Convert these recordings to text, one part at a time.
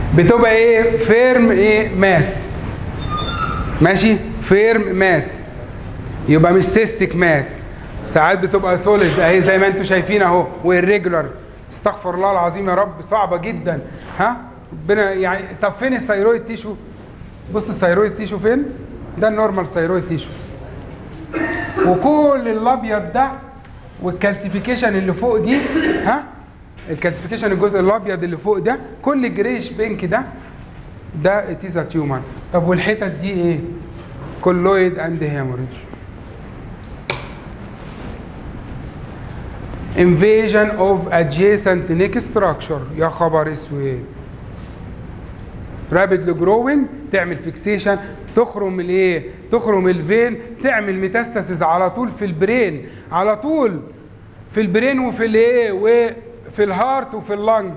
بتبقى ايه فيرم ايه ماس ماشي فيرم ماس يبقى مش سيستيك ماس ساعات بتبقى سوليد اهي زي ما انتم شايفين اهو والريجولار استغفر الله العظيم يا رب صعبه جدا ها ربنا يعني طب فين الثيرويد تيشو بص الثيرويد تيشو فين ده النورمال ثيرويد تيشو وكل الابيض ده والكالسيفيكيشن اللي فوق دي ها الكالسيفيكيشن الجزء الابيض اللي فوق ده كل الجريش بينك ده ده اتيزا تيومر طب والحتت دي ايه كولويد اند هيموريج invasion of adjacent neck structure يا خبر اسود رابيدلي جروين تعمل فيكسيشن تخرم الايه تخرم الفين تعمل ميتاستاسيس على طول في البرين على طول في البرين وفي الايه وفي الهارت وفي اللنج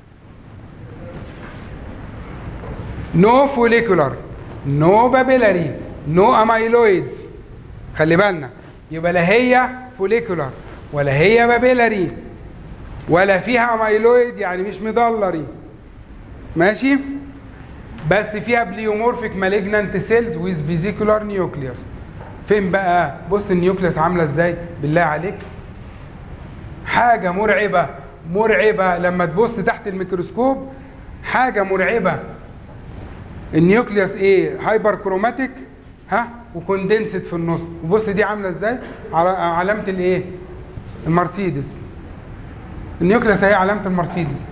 نو فوليكولار نو بابيلاري نو امايلويد خلي بالنا يبقى لا هي فوليكولار ولا هي بابيلاري ولا فيها امايلويد يعني مش مدلري ماشي بس فيها بليومورفيك مالجنانت سيلز ويز فيزيكولار نيوكليوس فين بقى بص النيوكليوس عامله ازاي بالله عليك حاجه مرعبه مرعبه لما تبص تحت الميكروسكوب حاجه مرعبه النيوكليوس ايه هايبر كروماتيك ها وكوندنسد في النص وبص دي عامله ازاي على علامه الايه المرسيدس النيوكليوس هي علامه المرسيدس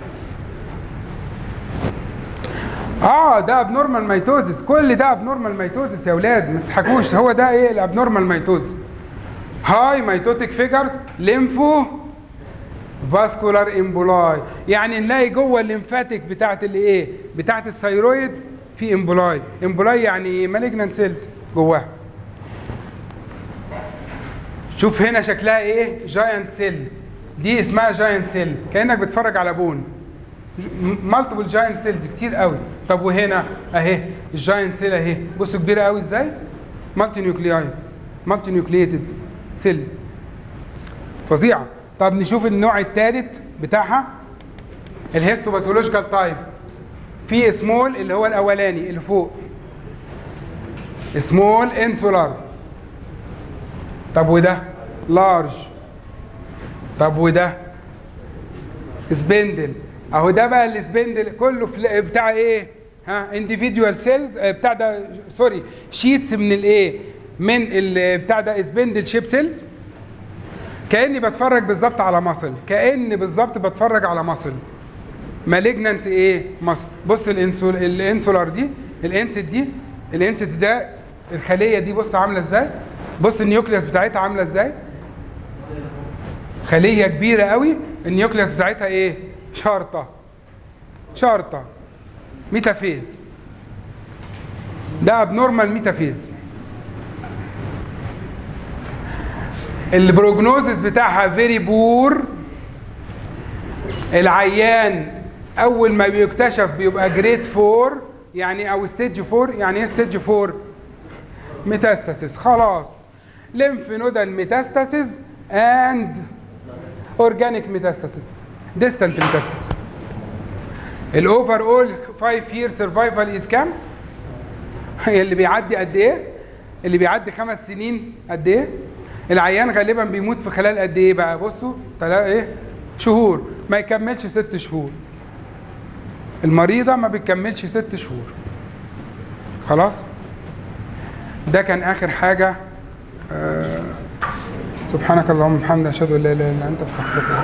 اه ده ابنورمال ميتوزس كل ده ابنورمال ميتوزس يا اولاد ما تضحكوش هو ده ايه الابنورمال ميتوزس هاي ميتوتيك فيجرز ليمفو فاسكولار امبولاي يعني نلاقي جوه الليمفاتيك بتاعت الايه بتاعت الثيرويد في امبولاي امبولاي يعني ايه مالجنانت سيلز جواها شوف هنا شكلها ايه جاينت سيل دي اسمها جاينت سيل كانك بتتفرج على بون مالتيبل جاينت سيلز كتير قوي طب وهنا اهي الجاينت سيل اهي بصوا كبيره قوي ازاي مالتي نيوكلياي مالتي نيوكليتد سيل فظيعه طب نشوف النوع الثالث بتاعها الهيستوباثولوجيكال تايب في سمول اللي هو الاولاني اللي فوق سمول انسولار طب وده لارج طب وده سبندل اهو ده بقى السبندل كله في بتاع ايه ها individual سيلز بتاع ده سوري شيتس من الايه من ال- بتاع ده سبندل شيب سيلز كاني بتفرج بالظبط على مصل كاني بالظبط بتفرج على مصل مالجنانت ايه مصل بص الانسول الانسولار دي الانسيت دي الانسيت ده الخليه دي بص عامله ازاي بص النيوكليوس بتاعتها عامله ازاي خليه كبيره قوي النيوكليوس بتاعتها ايه شرطه شرطه ميتافيز ده ابنورمال ميتافيز البروجنوزس بتاعها فيري بور العيان اول ما بيكتشف بيبقى جريد 4 يعني او ستيج 4 يعني ايه ستيج 4 ميتاستاسيس خلاص ليمف نودال ميتاستاسيس اند اورجانيك ميتاستاسيس ديستانت ميتاستاسيس الاوفر اول 5 يير سرفايفل از كام اللي بيعدي قد ايه اللي بيعدي خمس سنين قد ايه العيان غالبا بيموت في خلال قد ايه بقى بصوا تلاقي ايه شهور ما يكملش ست شهور المريضة ما بتكملش ست شهور خلاص ده كان اخر حاجة آه سبحانك اللهم وبحمدك اشهد ان لا اله الا انت استغفرك